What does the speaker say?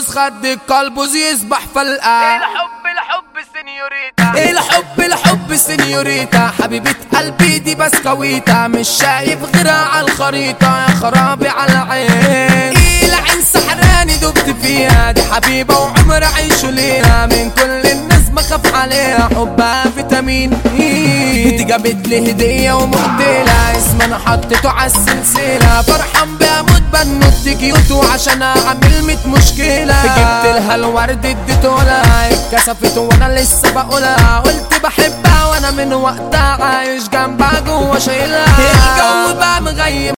يرقص خد القلب يسبح فلقة الحب الحب سنيوريتا ايه الحب الحب سنيوريتا حبيبة قلبي دي بسكويتا مش شايف غيرها على الخريطة يا خرابي على العين ايه العين سحراني دبت فيها دي حبيبة وعمر عيشه ليها من كل الناس بخاف عليها حبها فيتامين ايه دي جابت لي هدية ومقتلة اسم انا حطيته على السلسلة فرحان بيها موت بنوت كيوت عشان اعمل ميت مشكلة جبت لها الورد اديته لها اتكسفت وانا لسه بقولها قلت بحبها وانا من وقتها عايش جنبها جوا شايلها الجو بقى مغيم